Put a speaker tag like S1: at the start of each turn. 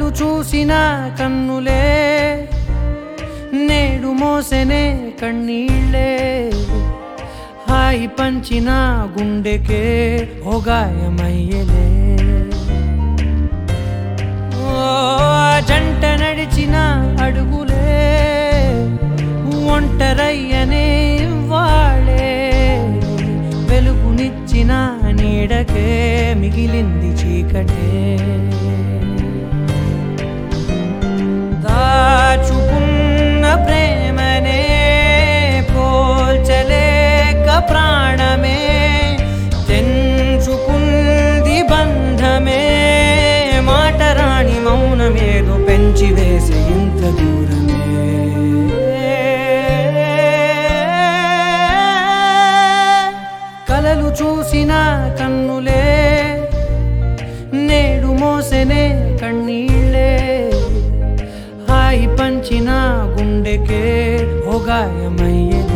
S1: చూసిన కన్నులే నేడు మోసెనే కన్నీళ్ళే హాయి పంచిన గుండెకే ఓ గాయమయ్యలే ఓ జంట నడిచిన అడుగులే ఒంటరయ్యనే వాళే వెలుగునిచ్చిన నీడకే మిగిలింది చీకటే దాచుకున్న ప్రేమనే పోల్చలేక ప్రాణమే తెంచుకుంది బంధమే మాట రాణి మౌనమేదో పెంచి వేసే ఇంత దూరమే కలలు చూసిన కన్నులే నేడు మోసెనే కన్నీళ్ళే హాయి పంచిన గుండెకే ఓ గాయమయ్యే